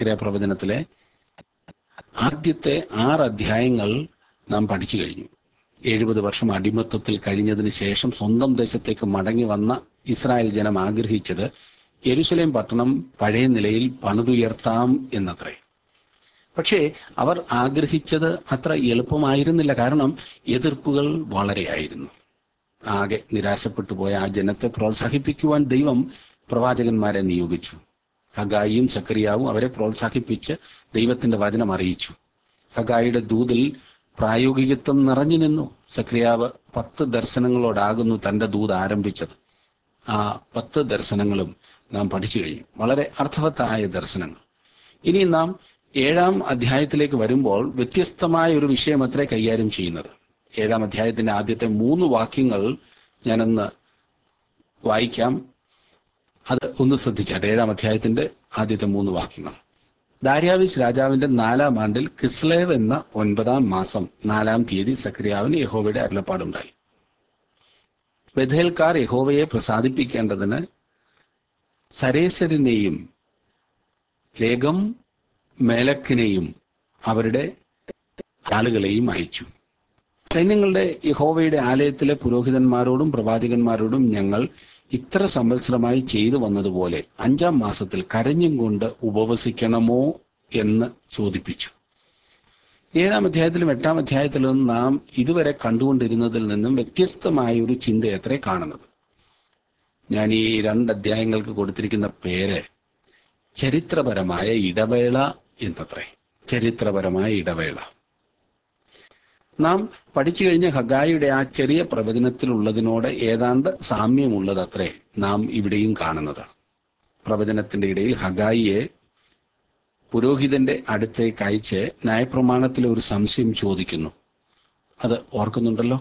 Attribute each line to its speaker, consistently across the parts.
Speaker 1: സക്രിയ പ്രവചനത്തിലെ ആദ്യത്തെ ആറ് അധ്യായങ്ങൾ നാം പഠിച്ചു കഴിഞ്ഞു എഴുപത് വർഷം അടിമത്വത്തിൽ കഴിഞ്ഞതിന് ശേഷം സ്വന്തം ദേശത്തേക്ക് മടങ്ങി വന്ന ഇസ്രായേൽ ജനം ആഗ്രഹിച്ചത് യെരുസലേം പട്ടണം പഴയ നിലയിൽ പണിതുയർത്താം എന്നത്രേ പക്ഷേ അവർ ആഗ്രഹിച്ചത് അത്ര എളുപ്പമായിരുന്നില്ല കാരണം എതിർപ്പുകൾ വളരെയായിരുന്നു ആകെ നിരാശപ്പെട്ടു പോയ ആ ജനത്തെ പ്രോത്സാഹിപ്പിക്കുവാൻ ദൈവം പ്രവാചകന്മാരെ നിയോഗിച്ചു ഹഗായിയും സക്രിയാവും അവരെ പ്രോത്സാഹിപ്പിച്ച് ദൈവത്തിന്റെ വചനം അറിയിച്ചു ഹഗായിയുടെ ദൂതിൽ പ്രായോഗികത്വം നിറഞ്ഞു നിന്നു സക്രിയാവ് പത്ത് ദർശനങ്ങളോടാകുന്നു തന്റെ ദൂത് ആരംഭിച്ചത് ആ പത്ത് ദർശനങ്ങളും നാം പഠിച്ചു കഴിഞ്ഞു വളരെ അർത്ഥവത്തായ ദർശനങ്ങൾ ഇനി നാം ഏഴാം അധ്യായത്തിലേക്ക് വരുമ്പോൾ വ്യത്യസ്തമായ ഒരു വിഷയം അത്രേ കൈകാര്യം ചെയ്യുന്നത് ഏഴാം അധ്യായത്തിന്റെ ആദ്യത്തെ മൂന്ന് വാക്യങ്ങൾ ഞാനൊന്ന് വായിക്കാം അത് ഒന്ന് ശ്രദ്ധിച്ചാട്ടെ ഏഴാം അധ്യായത്തിന്റെ ആദ്യത്തെ മൂന്ന് വാക്യങ്ങൾ ദാര്യാവിസ് രാജാവിന്റെ നാലാം ആണ്ടിൽ കിസ്ലേവ് എന്ന ഒൻപതാം മാസം നാലാം തീയതി സക്രിയാവിന് യഹോവയുടെ അരുളപ്പാടുണ്ടായി ബഥേൽക്കാർ യഹോവയെ പ്രസാദിപ്പിക്കേണ്ടതിന് സരേസരിനെയും രേഗം മേലക്കിനെയും അവരുടെ ആളുകളെയും അയച്ചു സൈന്യങ്ങളുടെ യഹോവയുടെ ആലയത്തിലെ പുരോഹിതന്മാരോടും പ്രവാചകന്മാരോടും ഞങ്ങൾ ഇത്ര സംവത്സരമായി ചെയ്തു വന്നതുപോലെ അഞ്ചാം മാസത്തിൽ കരഞ്ഞും കൊണ്ട് ഉപവസിക്കണമോ എന്ന് ചോദിപ്പിച്ചു ഏഴാം അധ്യായത്തിലും എട്ടാം അധ്യായത്തിലും നാം ഇതുവരെ കണ്ടുകൊണ്ടിരുന്നതിൽ നിന്നും വ്യത്യസ്തമായ ഒരു ചിന്തയത്രേ കാണുന്നത് ഞാൻ ഈ രണ്ട് അധ്യായങ്ങൾക്ക് കൊടുത്തിരിക്കുന്ന പേര് ചരിത്രപരമായ ഇടവേള എന്നത്രേ ചരിത്രപരമായ ഇടവേള നാം പഠിച്ചു കഴിഞ്ഞ ഹഗായിയുടെ ആ ചെറിയ പ്രവചനത്തിലുള്ളതിനോട് ഏതാണ്ട് സാമ്യമുള്ളതത്രേ നാം ഇവിടെയും കാണുന്നത് പ്രവചനത്തിന്റെ ഇടയിൽ ഹഗായിയെ പുരോഹിതന്റെ അടുത്തേക്ക് അയച്ച് ന്യായപ്രമാണത്തിലെ ഒരു സംശയം ചോദിക്കുന്നു അത് ഓർക്കുന്നുണ്ടല്ലോ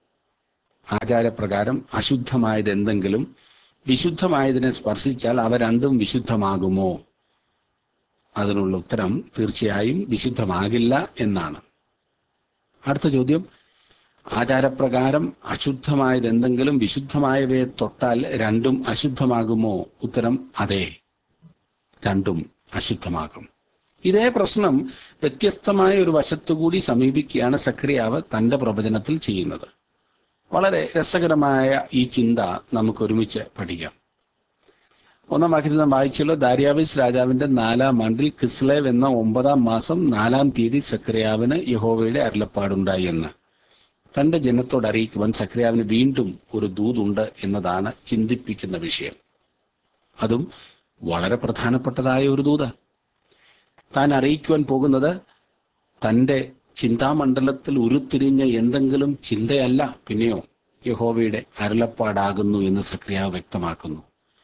Speaker 1: ആചാരപ്രകാരം അശുദ്ധമായത് എന്തെങ്കിലും വിശുദ്ധമായതിനെ സ്പർശിച്ചാൽ അവ രണ്ടും വിശുദ്ധമാകുമോ അതിനുള്ള ഉത്തരം തീർച്ചയായും വിശുദ്ധമാകില്ല എന്നാണ് അടുത്ത ചോദ്യം ആചാരപ്രകാരം അശുദ്ധമായത് എന്തെങ്കിലും വിശുദ്ധമായവയെ തൊട്ടാൽ രണ്ടും അശുദ്ധമാകുമോ ഉത്തരം അതെ രണ്ടും അശുദ്ധമാകും ഇതേ പ്രശ്നം വ്യത്യസ്തമായ ഒരു വശത്തുകൂടി സമീപിക്കുകയാണ് സക്രിയാവ് തന്റെ പ്രവചനത്തിൽ ചെയ്യുന്നത് വളരെ രസകരമായ ഈ ചിന്ത നമുക്ക് ഒരുമിച്ച് പഠിക്കാം ഒന്നാം വാക്യത്തിൽ നാം വായിച്ചല്ലോ ദാര്യാവിസ് രാജാവിന്റെ നാലാം ആണ്ടിൽ കിസ്ലേവ് എന്ന ഒമ്പതാം മാസം നാലാം തീയതി സക്രിയാവിന് യഹോവയുടെ അരുളപ്പാടുണ്ടായി എന്ന് തന്റെ ജനത്തോട് അറിയിക്കുവാൻ സക്രിയാവിന് വീണ്ടും ഒരു ദൂതുണ്ട് എന്നതാണ് ചിന്തിപ്പിക്കുന്ന വിഷയം അതും വളരെ പ്രധാനപ്പെട്ടതായ ഒരു ദൂത താൻ അറിയിക്കുവാൻ പോകുന്നത് തന്റെ ചിന്താമണ്ഡലത്തിൽ ഉരുത്തിരിഞ്ഞ എന്തെങ്കിലും ചിന്തയല്ല പിന്നെയോ യഹോവയുടെ അരുളപ്പാടാകുന്നു എന്ന് സക്രിയാവ് വ്യക്തമാക്കുന്നു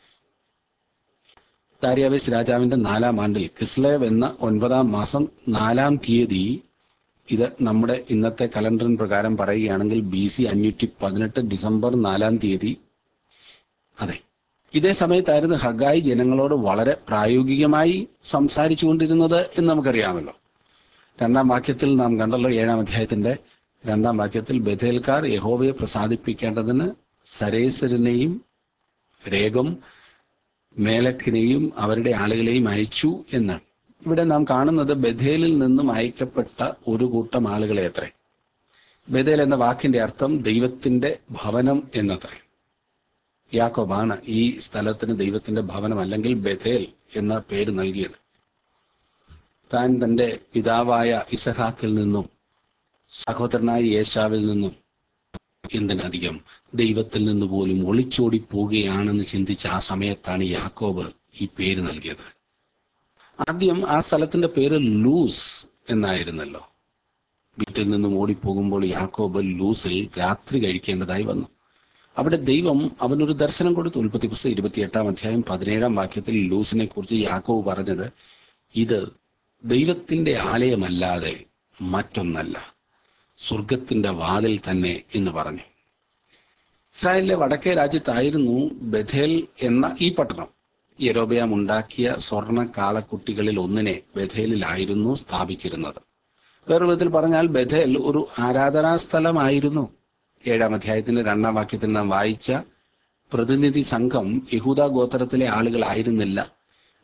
Speaker 1: ദാര്യാവേശ് രാജാവിന്റെ നാലാം ആണ്ടിൽ കിസ്ലേവ് എന്ന ഒൻപതാം മാസം നാലാം തീയതി ഇത് നമ്മുടെ ഇന്നത്തെ കലണ്ടറിൻ പ്രകാരം പറയുകയാണെങ്കിൽ ബി സി അഞ്ഞൂറ്റി പതിനെട്ട് ഡിസംബർ നാലാം തീയതി അതെ ഇതേ സമയത്തായിരുന്നു ഹഗായി ജനങ്ങളോട് വളരെ പ്രായോഗികമായി സംസാരിച്ചുകൊണ്ടിരുന്നത് എന്ന് നമുക്കറിയാമല്ലോ രണ്ടാം വാക്യത്തിൽ നാം കണ്ടല്ലോ ഏഴാം അധ്യായത്തിന്റെ രണ്ടാം വാക്യത്തിൽ ബഥേൽക്കാർ യഹോവയെ പ്രസാദിപ്പിക്കേണ്ടതിന് സരേസരിനെയും രേഗം മേലക്കിനെയും അവരുടെ ആളുകളെയും അയച്ചു എന്നാണ് ഇവിടെ നാം കാണുന്നത് ബഥേലിൽ നിന്നും അയക്കപ്പെട്ട ഒരു കൂട്ടം ആളുകളെ അത്രേ ബഥേൽ എന്ന വാക്കിന്റെ അർത്ഥം ദൈവത്തിന്റെ ഭവനം എന്നത്രേ യാക്കോബാണ് ഈ സ്ഥലത്തിന് ദൈവത്തിന്റെ ഭവനം അല്ലെങ്കിൽ ബഥേൽ എന്ന പേര് നൽകിയത് താൻ തന്റെ പിതാവായ ഇസഹാക്കിൽ നിന്നും സഹോദരനായ യേശാവിൽ നിന്നും എന്തിനധികം ദൈവത്തിൽ നിന്ന് പോലും ഒളിച്ചോടി പോവുകയാണെന്ന് ചിന്തിച്ച ആ സമയത്താണ് യാക്കോബ് ഈ പേര് നൽകിയത് ആദ്യം ആ സ്ഥലത്തിന്റെ പേര് ലൂസ് എന്നായിരുന്നല്ലോ വീട്ടിൽ നിന്നും ഓടിപ്പോകുമ്പോൾ യാക്കോബ് ലൂസിൽ രാത്രി കഴിക്കേണ്ടതായി വന്നു അവിടെ ദൈവം അവനൊരു ദർശനം കൊടുത്തു ഉൽപ്പത്തി പുസ്തകം ഇരുപത്തിയെട്ടാം അധ്യായം പതിനേഴാം വാക്യത്തിൽ ലൂസിനെ കുറിച്ച് യാക്കോബ് പറഞ്ഞത് ഇത് ദൈവത്തിന്റെ ആലയമല്ലാതെ മറ്റൊന്നല്ല സ്വർഗത്തിന്റെ വാതിൽ തന്നെ എന്ന് പറഞ്ഞു ഇസ്രായേലിലെ വടക്കേ രാജ്യത്തായിരുന്നു ബഥേൽ എന്ന ഈ പട്ടണം യരോബയാം ഉണ്ടാക്കിയ സ്വർണ്ണ കാളക്കുട്ടികളിൽ ഒന്നിനെ ബഥേലിലായിരുന്നു സ്ഥാപിച്ചിരുന്നത് വേറെ വിധത്തിൽ പറഞ്ഞാൽ ബഥേൽ ഒരു ആരാധനാ സ്ഥലമായിരുന്നു ഏഴാം അധ്യായത്തിന്റെ രണ്ടാം വാക്യത്തിൽ നാം വായിച്ച പ്രതിനിധി സംഘം യഹൂദ ഗോത്രത്തിലെ ആളുകളായിരുന്നില്ല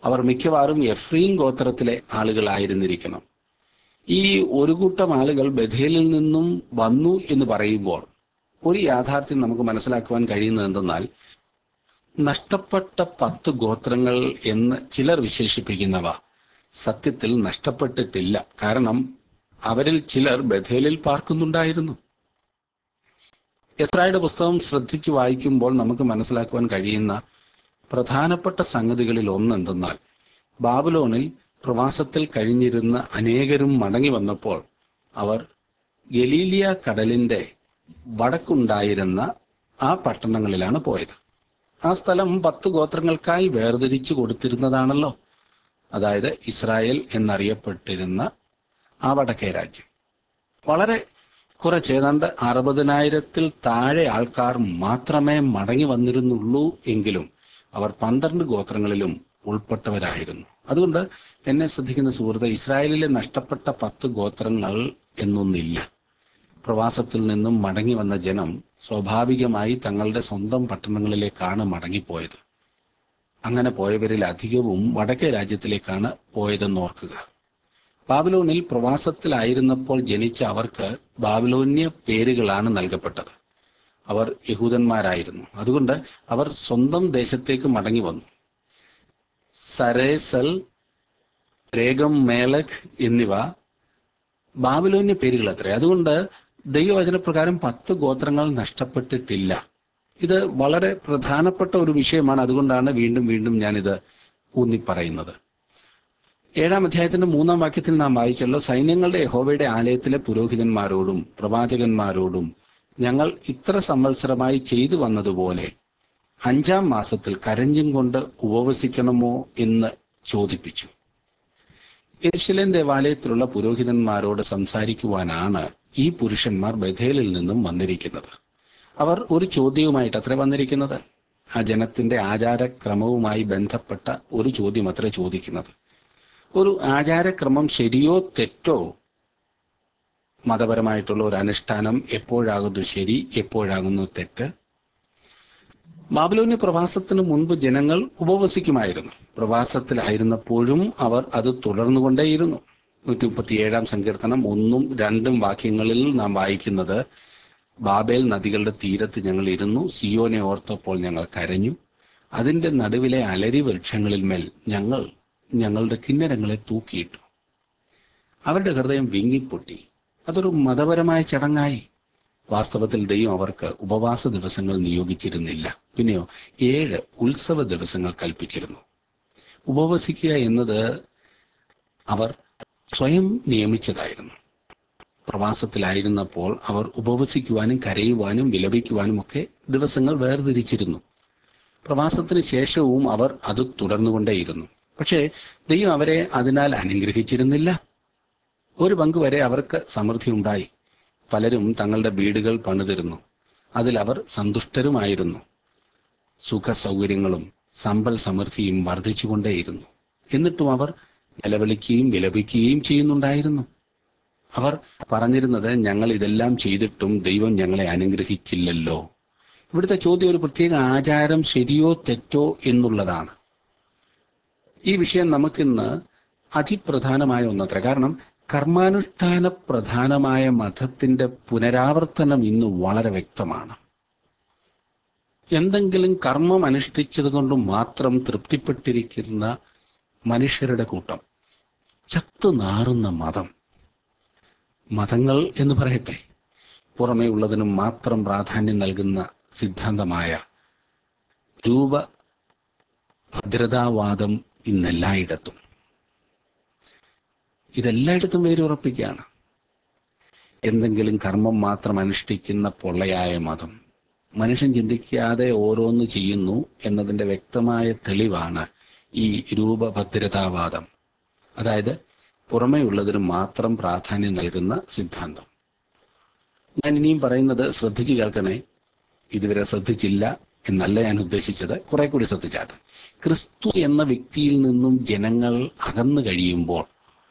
Speaker 1: അവർ മിക്കവാറും എഫ്രീം ഗോത്രത്തിലെ ആളുകളായിരുന്നിരിക്കണം ഈ ഒരു കൂട്ടം ആളുകൾ ബഥേലിൽ നിന്നും വന്നു എന്ന് പറയുമ്പോൾ ഒരു യാഥാർത്ഥ്യം നമുക്ക് മനസ്സിലാക്കുവാൻ കഴിയുന്നത് എന്തെന്നാൽ നഷ്ടപ്പെട്ട പത്ത് ഗോത്രങ്ങൾ എന്ന് ചിലർ വിശേഷിപ്പിക്കുന്നവ സത്യത്തിൽ നഷ്ടപ്പെട്ടിട്ടില്ല കാരണം അവരിൽ ചിലർ ബഥേലിൽ പാർക്കുന്നുണ്ടായിരുന്നു എസ്രായുടെ പുസ്തകം ശ്രദ്ധിച്ചു വായിക്കുമ്പോൾ നമുക്ക് മനസ്സിലാക്കുവാൻ കഴിയുന്ന പ്രധാനപ്പെട്ട സംഗതികളിൽ ഒന്നെന്തെന്നാൽ ബാബുലോണിൽ പ്രവാസത്തിൽ കഴിഞ്ഞിരുന്ന അനേകരും മടങ്ങി വന്നപ്പോൾ അവർ ഗലീലിയ കടലിന്റെ വടക്കുണ്ടായിരുന്ന ആ പട്ടണങ്ങളിലാണ് പോയത് ആ സ്ഥലം പത്ത് ഗോത്രങ്ങൾക്കായി വേർതിരിച്ചു കൊടുത്തിരുന്നതാണല്ലോ അതായത് ഇസ്രായേൽ എന്നറിയപ്പെട്ടിരുന്ന ആ വടക്കേ രാജ്യം വളരെ കുറച്ച് ഏതാണ്ട് അറുപതിനായിരത്തിൽ താഴെ ആൾക്കാർ മാത്രമേ മടങ്ങി വന്നിരുന്നുള്ളൂ എങ്കിലും അവർ പന്ത്രണ്ട് ഗോത്രങ്ങളിലും ഉൾപ്പെട്ടവരായിരുന്നു അതുകൊണ്ട് എന്നെ ശ്രദ്ധിക്കുന്ന സുഹൃത്ത് ഇസ്രായേലിലെ നഷ്ടപ്പെട്ട പത്ത് ഗോത്രങ്ങൾ എന്നൊന്നില്ല പ്രവാസത്തിൽ നിന്നും മടങ്ങി വന്ന ജനം സ്വാഭാവികമായി തങ്ങളുടെ സ്വന്തം പട്ടണങ്ങളിലേക്കാണ് മടങ്ങിപ്പോയത് അങ്ങനെ പോയവരിൽ അധികവും വടക്കേ രാജ്യത്തിലേക്കാണ് പോയതെന്ന് ഓർക്കുക ബാബിലോണിൽ പ്രവാസത്തിലായിരുന്നപ്പോൾ ജനിച്ച അവർക്ക് ബാബിലോന്യ പേരുകളാണ് നൽകപ്പെട്ടത് അവർ യഹൂദന്മാരായിരുന്നു അതുകൊണ്ട് അവർ സ്വന്തം ദേശത്തേക്ക് മടങ്ങി വന്നു സരേസൽ രേഗം മേലക് എന്നിവ ബാബിലോന്യ പേരുകൾ അത്രേ അതുകൊണ്ട് ദൈവവചനപ്രകാരം പത്ത് ഗോത്രങ്ങൾ നഷ്ടപ്പെട്ടിട്ടില്ല ഇത് വളരെ പ്രധാനപ്പെട്ട ഒരു വിഷയമാണ് അതുകൊണ്ടാണ് വീണ്ടും വീണ്ടും ഞാനിത് ഊന്നി പറയുന്നത് ഏഴാം അധ്യായത്തിന്റെ മൂന്നാം വാക്യത്തിൽ നാം വായിച്ചല്ലോ സൈന്യങ്ങളുടെ യഹോവയുടെ ആലയത്തിലെ പുരോഹിതന്മാരോടും പ്രവാചകന്മാരോടും ഞങ്ങൾ ഇത്ര സംവത്സരമായി ചെയ്തു വന്നതുപോലെ അഞ്ചാം മാസത്തിൽ കരഞ്ഞും കൊണ്ട് ഉപവസിക്കണമോ എന്ന് ചോദിപ്പിച്ചു യെരുശലേം ദേവാലയത്തിലുള്ള പുരോഹിതന്മാരോട് സംസാരിക്കുവാനാണ് ഈ പുരുഷന്മാർ ബഥേലിൽ നിന്നും വന്നിരിക്കുന്നത് അവർ ഒരു ചോദ്യവുമായിട്ട് അത്ര വന്നിരിക്കുന്നത് ആ ജനത്തിന്റെ ആചാരക്രമവുമായി ബന്ധപ്പെട്ട ഒരു ചോദ്യം അത്ര ചോദിക്കുന്നത് ഒരു ആചാരക്രമം ശരിയോ തെറ്റോ മതപരമായിട്ടുള്ള ഒരു അനുഷ്ഠാനം എപ്പോഴാകുന്നു ശരി എപ്പോഴാകുന്നു തെറ്റ് ബാബിലോന്യ പ്രവാസത്തിന് മുൻപ് ജനങ്ങൾ ഉപവസിക്കുമായിരുന്നു പ്രവാസത്തിലായിരുന്നപ്പോഴും അവർ അത് തുടർന്നുകൊണ്ടേയിരുന്നു നൂറ്റി മുപ്പത്തിയേഴാം സങ്കീർത്തനം ഒന്നും രണ്ടും വാക്യങ്ങളിൽ നാം വായിക്കുന്നത് ബാബേൽ നദികളുടെ തീരത്ത് ഞങ്ങൾ ഇരുന്നു സിയോനെ ഓർത്തപ്പോൾ ഞങ്ങൾ കരഞ്ഞു അതിന്റെ നടുവിലെ അലരി വൃക്ഷങ്ങളിൽ മേൽ ഞങ്ങൾ ഞങ്ങളുടെ കിന്നരങ്ങളെ തൂക്കിയിട്ടു അവരുടെ ഹൃദയം വിങ്ങിപ്പൊട്ടി അതൊരു മതപരമായ ചടങ്ങായി വാസ്തവത്തിൽ ദൈവം അവർക്ക് ഉപവാസ ദിവസങ്ങൾ നിയോഗിച്ചിരുന്നില്ല പിന്നെയോ ഏഴ് ഉത്സവ ദിവസങ്ങൾ കൽപ്പിച്ചിരുന്നു ഉപവസിക്കുക എന്നത് അവർ സ്വയം നിയമിച്ചതായിരുന്നു പ്രവാസത്തിലായിരുന്നപ്പോൾ അവർ ഉപവസിക്കുവാനും കരയുവാനും വിലപിക്കുവാനും ഒക്കെ ദിവസങ്ങൾ വേർതിരിച്ചിരുന്നു പ്രവാസത്തിന് ശേഷവും അവർ അത് തുടർന്നുകൊണ്ടേയിരുന്നു പക്ഷേ ദൈവം അവരെ അതിനാൽ അനുഗ്രഹിച്ചിരുന്നില്ല ഒരു പങ്ക് വരെ അവർക്ക് സമൃദ്ധി ഉണ്ടായി പലരും തങ്ങളുടെ വീടുകൾ പണിതിരുന്നു അതിൽ അവർ സന്തുഷ്ടരുമായിരുന്നു സുഖ സൗകര്യങ്ങളും സമ്പൽ സമൃദ്ധിയും വർദ്ധിച്ചുകൊണ്ടേയിരുന്നു എന്നിട്ടും അവർ നിലവിളിക്കുകയും വിലപിക്കുകയും ചെയ്യുന്നുണ്ടായിരുന്നു അവർ പറഞ്ഞിരുന്നത് ഞങ്ങൾ ഇതെല്ലാം ചെയ്തിട്ടും ദൈവം ഞങ്ങളെ അനുഗ്രഹിച്ചില്ലല്ലോ ഇവിടുത്തെ ചോദ്യം ഒരു പ്രത്യേക ആചാരം ശരിയോ തെറ്റോ എന്നുള്ളതാണ് ഈ വിഷയം നമുക്കിന്ന് അതിപ്രധാനമായ ഒന്നത്ര കാരണം കർമാനുഷ്ഠാന പ്രധാനമായ മതത്തിന്റെ പുനരാവർത്തനം ഇന്ന് വളരെ വ്യക്തമാണ് എന്തെങ്കിലും കർമ്മം അനുഷ്ഠിച്ചത് കൊണ്ട് മാത്രം തൃപ്തിപ്പെട്ടിരിക്കുന്ന മനുഷ്യരുടെ കൂട്ടം ചത്തു നാറുന്ന മതം മതങ്ങൾ എന്ന് പറയട്ടെ പുറമേ ഉള്ളതിനും മാത്രം പ്രാധാന്യം നൽകുന്ന സിദ്ധാന്തമായ രൂപ ഭദ്രതാവാദം ഇന്നെല്ലായിടത്തും ഇതെല്ലായിടത്തും വേരുറപ്പിക്കുകയാണ് എന്തെങ്കിലും കർമ്മം മാത്രം അനുഷ്ഠിക്കുന്ന പൊള്ളയായ മതം മനുഷ്യൻ ചിന്തിക്കാതെ ഓരോന്ന് ചെയ്യുന്നു എന്നതിന്റെ വ്യക്തമായ തെളിവാണ് ഈ രൂപഭദ്രതാവാദം അതായത് പുറമേ ഉള്ളതിന് മാത്രം പ്രാധാന്യം നൽകുന്ന സിദ്ധാന്തം ഞാൻ ഇനിയും പറയുന്നത് ശ്രദ്ധിച്ചു കേൾക്കണേ ഇതുവരെ ശ്രദ്ധിച്ചില്ല എന്നല്ല ഞാൻ ഉദ്ദേശിച്ചത് കുറെ കൂടി ശ്രദ്ധിച്ചാട്ടെ ക്രിസ്തു എന്ന വ്യക്തിയിൽ നിന്നും ജനങ്ങൾ അകന്നു കഴിയുമ്പോൾ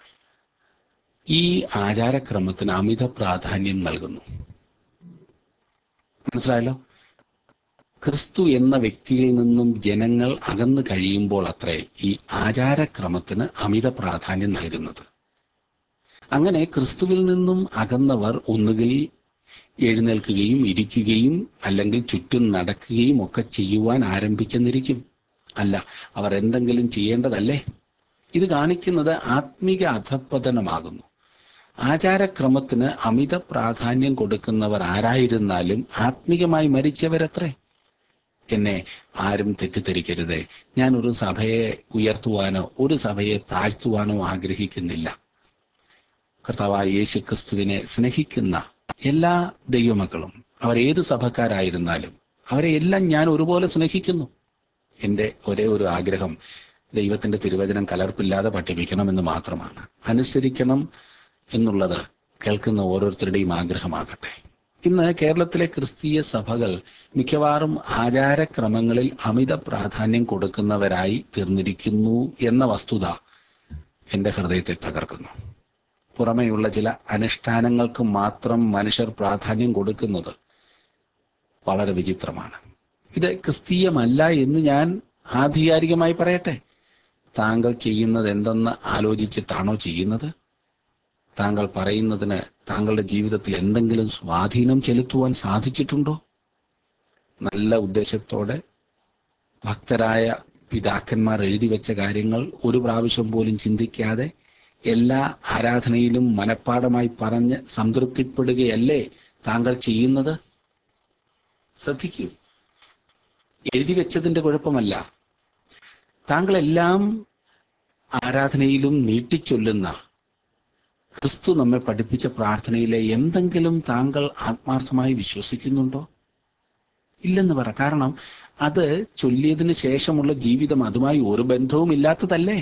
Speaker 1: ഈ ആചാരക്രമത്തിന് അമിത പ്രാധാന്യം നൽകുന്നു മനസ്സിലായല്ലോ ക്രിസ്തു എന്ന വ്യക്തിയിൽ നിന്നും ജനങ്ങൾ അകന്നു കഴിയുമ്പോൾ അത്രേ ഈ ആചാരക്രമത്തിന് അമിത പ്രാധാന്യം നൽകുന്നത് അങ്ങനെ ക്രിസ്തുവിൽ നിന്നും അകന്നവർ ഒന്നുകിൽ എഴുന്നേൽക്കുകയും ഇരിക്കുകയും അല്ലെങ്കിൽ ചുറ്റും നടക്കുകയും ഒക്കെ ചെയ്യുവാൻ ആരംഭിച്ചെന്നിരിക്കും അല്ല അവർ എന്തെങ്കിലും ചെയ്യേണ്ടതല്ലേ ഇത് കാണിക്കുന്നത് ആത്മീക അധപ്പതനമാകുന്നു ആചാരക്രമത്തിന് അമിത പ്രാധാന്യം കൊടുക്കുന്നവർ ആരായിരുന്നാലും ആത്മീകമായി മരിച്ചവരത്രേ എന്നെ ആരും തെറ്റിദ്ധരിക്കരുതേ ഞാൻ ഒരു സഭയെ ഉയർത്തുവാനോ ഒരു സഭയെ താഴ്ത്തുവാനോ ആഗ്രഹിക്കുന്നില്ല കർത്താവായ യേശു ക്രിസ്തുവിനെ സ്നേഹിക്കുന്ന എല്ലാ ദൈവമക്കളും അവർ ഏത് സഭക്കാരായിരുന്നാലും അവരെ എല്ലാം ഞാൻ ഒരുപോലെ സ്നേഹിക്കുന്നു എൻ്റെ ഒരേ ഒരു ആഗ്രഹം ദൈവത്തിന്റെ തിരുവചനം കലർപ്പില്ലാതെ പഠിപ്പിക്കണമെന്ന് മാത്രമാണ് അനുസരിക്കണം എന്നുള്ളത് കേൾക്കുന്ന ഓരോരുത്തരുടെയും ആഗ്രഹമാകട്ടെ ഇന്ന് കേരളത്തിലെ ക്രിസ്തീയ സഭകൾ മിക്കവാറും ആചാരക്രമങ്ങളിൽ അമിത പ്രാധാന്യം കൊടുക്കുന്നവരായി തീർന്നിരിക്കുന്നു എന്ന വസ്തുത എൻ്റെ ഹൃദയത്തെ തകർക്കുന്നു പുറമെയുള്ള ചില അനുഷ്ഠാനങ്ങൾക്ക് മാത്രം മനുഷ്യർ പ്രാധാന്യം കൊടുക്കുന്നത് വളരെ വിചിത്രമാണ് ഇത് ക്രിസ്തീയമല്ല എന്ന് ഞാൻ ആധികാരികമായി പറയട്ടെ താങ്കൾ ചെയ്യുന്നത് എന്തെന്ന് ആലോചിച്ചിട്ടാണോ ചെയ്യുന്നത് താങ്കൾ പറയുന്നതിന് താങ്കളുടെ ജീവിതത്തിൽ എന്തെങ്കിലും സ്വാധീനം ചെലുത്തുവാൻ സാധിച്ചിട്ടുണ്ടോ നല്ല ഉദ്ദേശത്തോടെ ഭക്തരായ പിതാക്കന്മാർ എഴുതി വെച്ച കാര്യങ്ങൾ ഒരു പ്രാവശ്യം പോലും ചിന്തിക്കാതെ എല്ലാ ആരാധനയിലും മനഃപ്പാടമായി പറഞ്ഞ് സംതൃപ്തിപ്പെടുകയല്ലേ താങ്കൾ ചെയ്യുന്നത് ശ്രദ്ധിക്കൂ എഴുതി വെച്ചതിന്റെ കുഴപ്പമല്ല താങ്കൾ എല്ലാം ആരാധനയിലും നീട്ടിച്ചൊല്ലുന്ന ക്രിസ്തു നമ്മെ പഠിപ്പിച്ച പ്രാർത്ഥനയിലെ എന്തെങ്കിലും താങ്കൾ ആത്മാർത്ഥമായി വിശ്വസിക്കുന്നുണ്ടോ ഇല്ലെന്ന് പറ കാരണം അത് ചൊല്ലിയതിന് ശേഷമുള്ള ജീവിതം അതുമായി ഒരു ബന്ധവും ഇല്ലാത്തതല്ലേ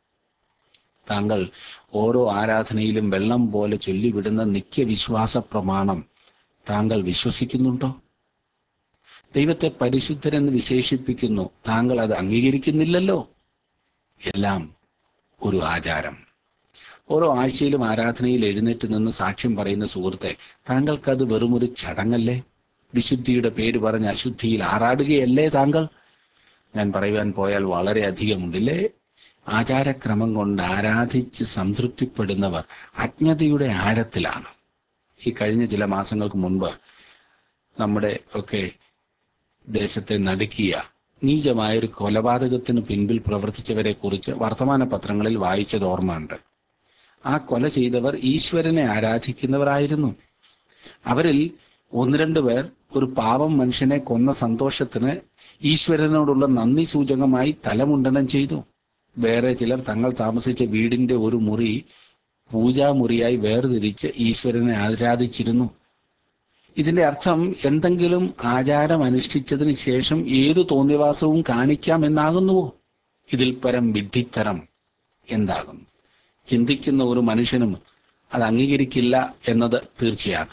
Speaker 1: താങ്കൾ ഓരോ ആരാധനയിലും വെള്ളം പോലെ ചൊല്ലിവിടുന്ന നിത്യവിശ്വാസ പ്രമാണം താങ്കൾ വിശ്വസിക്കുന്നുണ്ടോ ദൈവത്തെ പരിശുദ്ധരെന്ന് വിശേഷിപ്പിക്കുന്നു താങ്കൾ അത് അംഗീകരിക്കുന്നില്ലല്ലോ എല്ലാം ഒരു ആചാരം ഓരോ ആഴ്ചയിലും ആരാധനയിൽ എഴുന്നേറ്റ് നിന്ന് സാക്ഷ്യം പറയുന്ന സുഹൃത്തെ താങ്കൾക്കത് വെറുമൊരു ചടങ്ങല്ലേ വിശുദ്ധിയുടെ പേര് പറഞ്ഞ് അശുദ്ധിയിൽ ആറാടുകയല്ലേ താങ്കൾ ഞാൻ പറയുവാൻ പോയാൽ വളരെ അധികമുണ്ടില്ലേ ആചാരക്രമം കൊണ്ട് ആരാധിച്ച് സംതൃപ്തിപ്പെടുന്നവർ അജ്ഞതയുടെ ആഴത്തിലാണ് ഈ കഴിഞ്ഞ ചില മാസങ്ങൾക്ക് മുൻപ് നമ്മുടെ ഒക്കെ ദേശത്തെ നടുക്കിയ നീചമായൊരു കൊലപാതകത്തിന് പിൻപിൽ പ്രവർത്തിച്ചവരെ കുറിച്ച് വർത്തമാന പത്രങ്ങളിൽ വായിച്ചത് ഓർമ്മയുണ്ട് ആ കൊല ചെയ്തവർ ഈശ്വരനെ ആരാധിക്കുന്നവരായിരുന്നു അവരിൽ ഒന്ന് രണ്ട് പേർ ഒരു പാവം മനുഷ്യനെ കൊന്ന സന്തോഷത്തിന് ഈശ്വരനോടുള്ള നന്ദി സൂചകമായി തലമുണ്ടനം ചെയ്തു വേറെ ചിലർ തങ്ങൾ താമസിച്ച വീടിന്റെ ഒരു മുറി പൂജാമുറിയായി വേർതിരിച്ച് ഈശ്വരനെ ആരാധിച്ചിരുന്നു ഇതിന്റെ അർത്ഥം എന്തെങ്കിലും ആചാരം അനുഷ്ഠിച്ചതിന് ശേഷം ഏതു തോന്നിവാസവും കാണിക്കാം എന്നാകുന്നുവോ ഇതിൽ പരം വിഡ്ഢിത്തരം എന്താകും ചിന്തിക്കുന്ന ഒരു മനുഷ്യനും അത് അംഗീകരിക്കില്ല എന്നത് തീർച്ചയാണ്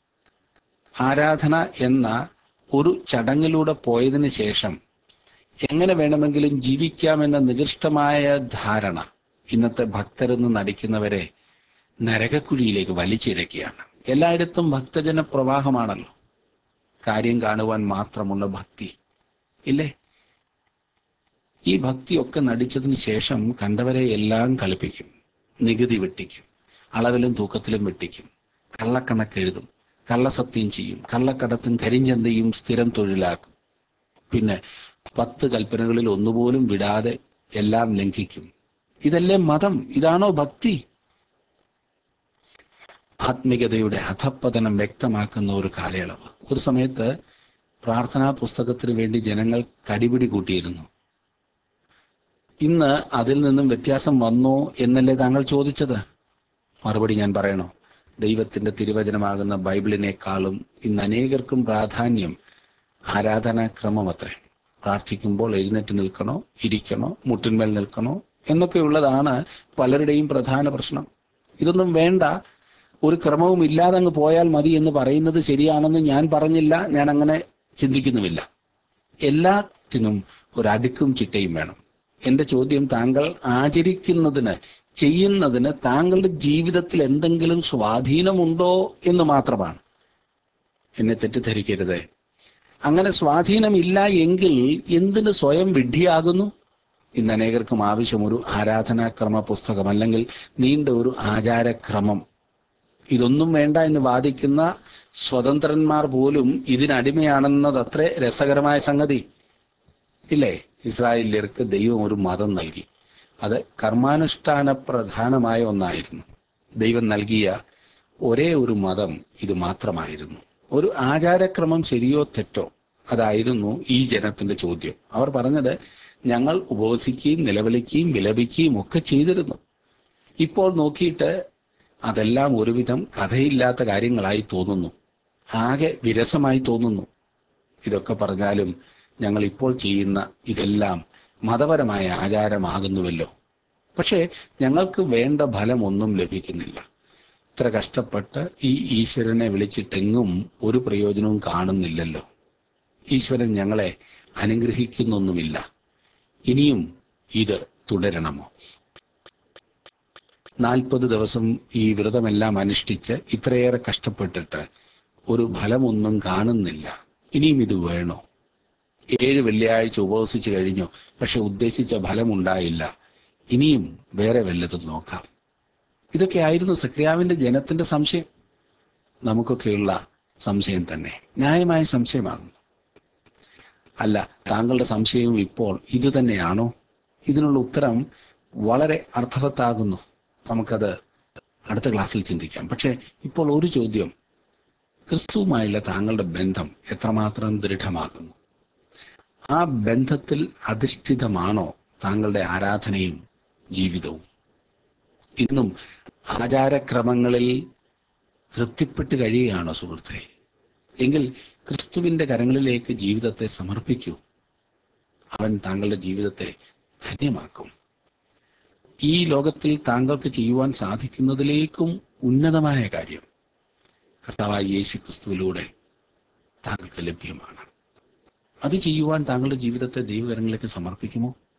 Speaker 1: ആരാധന എന്ന ഒരു ചടങ്ങിലൂടെ പോയതിനു ശേഷം എങ്ങനെ വേണമെങ്കിലും ജീവിക്കാമെന്ന നികൃഷ്ടമായ ധാരണ ഇന്നത്തെ ഭക്തരെന്ന് നടിക്കുന്നവരെ നരകക്കുഴിയിലേക്ക് വലിച്ചിഴക്കുകയാണ് എല്ലായിടത്തും ഭക്തജന പ്രവാഹമാണല്ലോ കാര്യം കാണുവാൻ മാത്രമുള്ള ഭക്തി ഇല്ലേ ഈ ഭക്തിയൊക്കെ നടിച്ചതിന് ശേഷം കണ്ടവരെ എല്ലാം കളിപ്പിക്കും നികുതി വെട്ടിക്കും അളവിലും തൂക്കത്തിലും വെട്ടിക്കും കള്ളക്കണക്കെഴുതും കള്ളസത്യം ചെയ്യും കള്ളക്കടത്തും കരിഞ്ചന്തയും സ്ഥിരം തൊഴിലാക്കും പിന്നെ പത്ത് കൽപ്പനകളിൽ ഒന്നുപോലും വിടാതെ എല്ലാം ലംഘിക്കും ഇതല്ലേ മതം ഇതാണോ ഭക്തി ആത്മികതയുടെ അധപ്പതനം വ്യക്തമാക്കുന്ന ഒരു കാലയളവ് ഒരു സമയത്ത് പ്രാർത്ഥനാ പുസ്തകത്തിന് വേണ്ടി ജനങ്ങൾ കടിപിടി കൂട്ടിയിരുന്നു ഇന്ന് അതിൽ നിന്നും വ്യത്യാസം വന്നോ എന്നല്ലേ താങ്കൾ ചോദിച്ചത് മറുപടി ഞാൻ പറയണോ ദൈവത്തിന്റെ തിരുവചനമാകുന്ന ബൈബിളിനേക്കാളും ഇന്ന് അനേകർക്കും പ്രാധാന്യം ആരാധനാക്രമം അത്രേ പ്രാർത്ഥിക്കുമ്പോൾ എഴുന്നേറ്റ് നിൽക്കണോ ഇരിക്കണോ മുട്ടിന്മേൽ നിൽക്കണോ എന്നൊക്കെയുള്ളതാണ് പലരുടെയും പ്രധാന പ്രശ്നം ഇതൊന്നും വേണ്ട ഒരു ക്രമവും ഇല്ലാതെ അങ്ങ് പോയാൽ മതി എന്ന് പറയുന്നത് ശരിയാണെന്ന് ഞാൻ പറഞ്ഞില്ല ഞാൻ അങ്ങനെ ചിന്തിക്കുന്നുമില്ല എല്ലാത്തിനും ഒരു അടുക്കും ചിട്ടയും വേണം എന്റെ ചോദ്യം താങ്കൾ ആചരിക്കുന്നതിന് ചെയ്യുന്നതിന് താങ്കളുടെ ജീവിതത്തിൽ എന്തെങ്കിലും സ്വാധീനമുണ്ടോ എന്ന് മാത്രമാണ് എന്നെ തെറ്റിദ്ധരിക്കരുത് അങ്ങനെ സ്വാധീനമില്ല എങ്കിൽ എന്തിന് സ്വയം വിഡ്ഢിയാകുന്നു ഇന്ന് അനേകർക്കും ആവശ്യം ഒരു ആരാധനാക്രമ പുസ്തകം അല്ലെങ്കിൽ നീണ്ട ഒരു ആചാരക്രമം ഇതൊന്നും വേണ്ട എന്ന് വാദിക്കുന്ന സ്വതന്ത്രന്മാർ പോലും ഇതിനടിമയാണെന്നത് അത്ര രസകരമായ സംഗതി ഇല്ലേ ഇസ്രായേലിയർക്ക് ദൈവം ഒരു മതം നൽകി അത് കർമാനുഷ്ഠാന പ്രധാനമായ ഒന്നായിരുന്നു ദൈവം നൽകിയ ഒരേ ഒരു മതം ഇത് മാത്രമായിരുന്നു ഒരു ആചാരക്രമം ശരിയോ തെറ്റോ അതായിരുന്നു ഈ ജനത്തിന്റെ ചോദ്യം അവർ പറഞ്ഞത് ഞങ്ങൾ ഉപവസിക്കുകയും നിലവിളിക്കുകയും വിലപിക്കുകയും ഒക്കെ ചെയ്തിരുന്നു ഇപ്പോൾ നോക്കിയിട്ട് അതെല്ലാം ഒരുവിധം കഥയില്ലാത്ത കാര്യങ്ങളായി തോന്നുന്നു ആകെ വിരസമായി തോന്നുന്നു ഇതൊക്കെ പറഞ്ഞാലും ഞങ്ങൾ ഇപ്പോൾ ചെയ്യുന്ന ഇതെല്ലാം മതപരമായ ആചാരമാകുന്നുവല്ലോ പക്ഷേ ഞങ്ങൾക്ക് വേണ്ട ഫലമൊന്നും ലഭിക്കുന്നില്ല ഇത്ര കഷ്ടപ്പെട്ട് ഈ ഈശ്വരനെ വിളിച്ചിട്ടെങ്ങും ഒരു പ്രയോജനവും കാണുന്നില്ലല്ലോ ഈശ്വരൻ ഞങ്ങളെ അനുഗ്രഹിക്കുന്നൊന്നുമില്ല ഇനിയും ഇത് തുടരണമോ നാൽപ്പത് ദിവസം ഈ വ്രതമെല്ലാം അനുഷ്ഠിച്ച് ഇത്രയേറെ കഷ്ടപ്പെട്ടിട്ട് ഒരു ഫലമൊന്നും കാണുന്നില്ല ഇനിയും ഇത് വേണോ ഏഴ് വെള്ളിയാഴ്ച ഉപവസിച്ചു കഴിഞ്ഞു പക്ഷെ ഉദ്ദേശിച്ച ഫലമുണ്ടായില്ല ഇനിയും വേറെ വല്ലതും നോക്കാം ഇതൊക്കെ ആയിരുന്നു സക്രിയാവിന്റെ ജനത്തിന്റെ സംശയം നമുക്കൊക്കെയുള്ള സംശയം തന്നെ ന്യായമായ സംശയമാകുന്നു അല്ല താങ്കളുടെ സംശയവും ഇപ്പോൾ ഇത് തന്നെയാണോ ഇതിനുള്ള ഉത്തരം വളരെ അർത്ഥവത്താകുന്നു നമുക്കത് അടുത്ത ക്ലാസ്സിൽ ചിന്തിക്കാം പക്ഷെ ഇപ്പോൾ ഒരു ചോദ്യം ക്രിസ്തുവുമായുള്ള താങ്കളുടെ ബന്ധം എത്രമാത്രം ദൃഢമാകുന്നു ആ ബന്ധത്തിൽ അധിഷ്ഠിതമാണോ താങ്കളുടെ ആരാധനയും ജീവിതവും ഇന്നും ആചാരക്രമങ്ങളിൽ തൃപ്തിപ്പെട്ട് കഴിയുകയാണോ സുഹൃത്തെ എങ്കിൽ ക്രിസ്തുവിന്റെ കരങ്ങളിലേക്ക് ജീവിതത്തെ സമർപ്പിക്കൂ അവൻ താങ്കളുടെ ജീവിതത്തെ ധന്യമാക്കും ഈ ലോകത്തിൽ താങ്കൾക്ക് ചെയ്യുവാൻ സാധിക്കുന്നതിലേക്കും ഉന്നതമായ കാര്യം കർത്താവായ യേശു ക്രിസ്തുവിലൂടെ താങ്കൾക്ക് ലഭ്യമാണ് അത് ചെയ്യുവാൻ താങ്കളുടെ ജീവിതത്തെ ദൈവകരങ്ങളിലേക്ക് സമർപ്പിക്കുമോ